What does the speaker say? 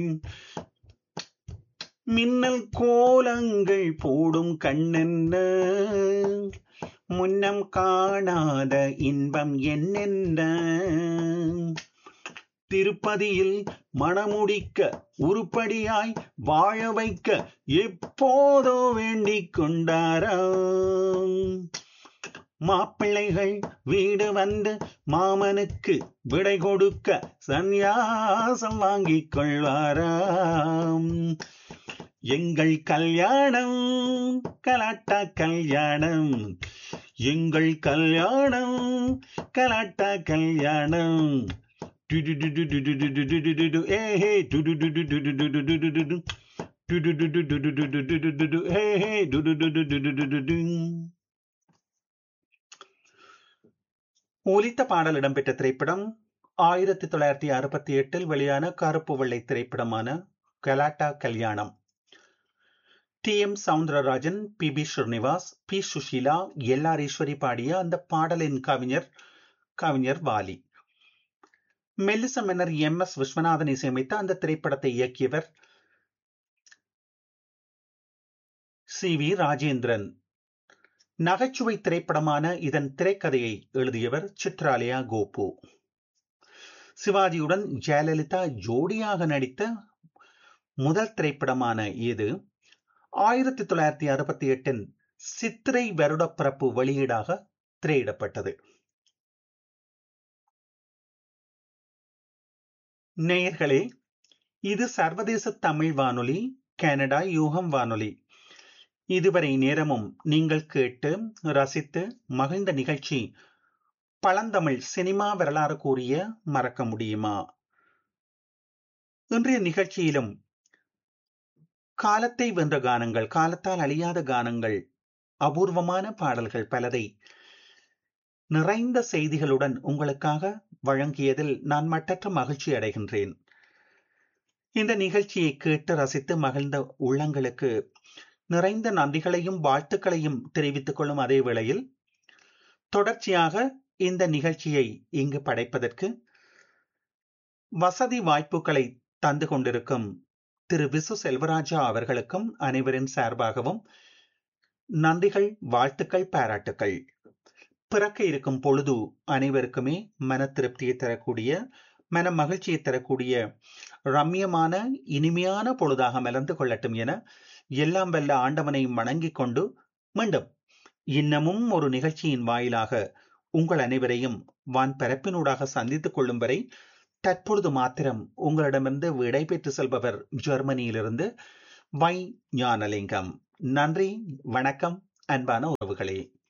மின்னல் கோலங்கள் போடும் கண்ணென்ன முன்னம் காணாத இன்பம் என்னென்ன திருப்பதியில் மணமுடிக்க உருப்படியாய் வாழ வைக்க எப்போதோ வேண்டிக் கொண்டாராம் மாப்பிள்ளைகள் வீடு வந்து மாமனுக்கு விடை கொடுக்க சந்நியாசம் வாங்கிக் கொள்வாராம் எங்கள் கல்யாணம் கலாட்டா கல்யாணம் எங்கள் கல்யாணம் கலாட்டா கல்யாணம் டுடுடுடுடுடுடுடுடுடுடுடு, ஏஹே, டுடுடுடுடுடுடுடுடுடுடுடு, டுடுடுடுடுடுடுடுடுடுடுடு, ஏஹே, டுடுடுடுடுடுடுடுடு. ஒலித்த பாடல் இடம்பெற்ற திரைப்படம் ஆயிரத்தி தொள்ளாயிரத்தி அறுபத்தி எட்டில் வெளியான கருப்பு வெள்ளை திரைப்படமான Galatta Kalyanam T M Soundararajan P B Srinivas P Susheela L R Eswari பாடிய அந்த பாடலின் கவிஞர் கவிஞர் வாலி மெல்லிச மன்னர் எம் எஸ் விஸ்வநாதன் இசையமைத்த அந்த திரைப்படத்தை இயக்கியவர் சி வி ராஜேந்திரன் நகைச்சுவை திரைப்படமான இதன் திரைக்கதையை எழுதியவர் சித்ராலயா கோபு சிவாஜியுடன் ஜெயலலிதா ஜோடியாக நடித்த முதல் திரைப்படமான இது ஆயிரத்தி தொள்ளாயிரத்தி அறுபத்தி எட்டின் சித்திரை வருடப்பிறப்பு வெளியீடாக திரையிடப்பட்டது நேயர்களே இது சர்வதேச தமிழ் வானொலி கனடா யூகம் வானொலி இதுவரை நேரமும் நீங்கள் கேட்டு ரசித்து மகிழ்ந்த நிகழ்ச்சி பழந்தமிழ் சினிமா வரலாறு கூறிய மறக்க முடியுமா இன்றைய நிகழ்ச்சியிலும் காலத்தை வென்ற கானங்கள் காலத்தால் அழியாத கானங்கள் அபூர்வமான பாடல்கள் பலதை நிறைந்த செய்திகளுடன் உங்களுக்காக வழங்கியதில் நான் மட்டற்ற மகிழ்ச்சி அடைகின்றேன் இந்த நிகழ்ச்சியை கேட்டு ரசித்து மகிழ்ந்த உள்ளங்களுக்கு நிறைந்த நன்றிகளையும் வாழ்த்துக்களையும் தெரிவித்துக் கொள்ளும் அதே வேளையில் தொடர்ச்சியாக இந்த நிகழ்ச்சியை இங்கு படைப்பதற்கு வசதி வாய்ப்புகளை தந்து கொண்டிருக்கும் திரு விசு செல்வராஜா அவர்களுக்கும் அனைவரின் சார்பாகவும் நன்றிகள் வாழ்த்துக்கள் பாராட்டுக்கள் பிறக்க இருக்கும் பொழுது அனைவருக்குமே மன திருப்தியை தரக்கூடிய மன மகிழ்ச்சியை தரக்கூடிய ரம்யமான இனிமையான பொழுதாக மலர்ந்து கொள்ளட்டும் என எல்லாம் வல்ல ஆண்டவனை வணங்கிக் கொண்டு மீண்டும் இன்னமும் ஒரு நிகழ்ச்சியின் வாயிலாக உங்கள் அனைவரையும் வான் பரப்பினூடாக சந்தித்துக் கொள்ளும் வரை தற்பொழுது மாத்திரம் உங்களிடமிருந்து விடை பெற்று செல்பவர் ஜெர்மனியிலிருந்து வை ஞானலிங்கம் நன்றி வணக்கம் அன்பான உறவுகளே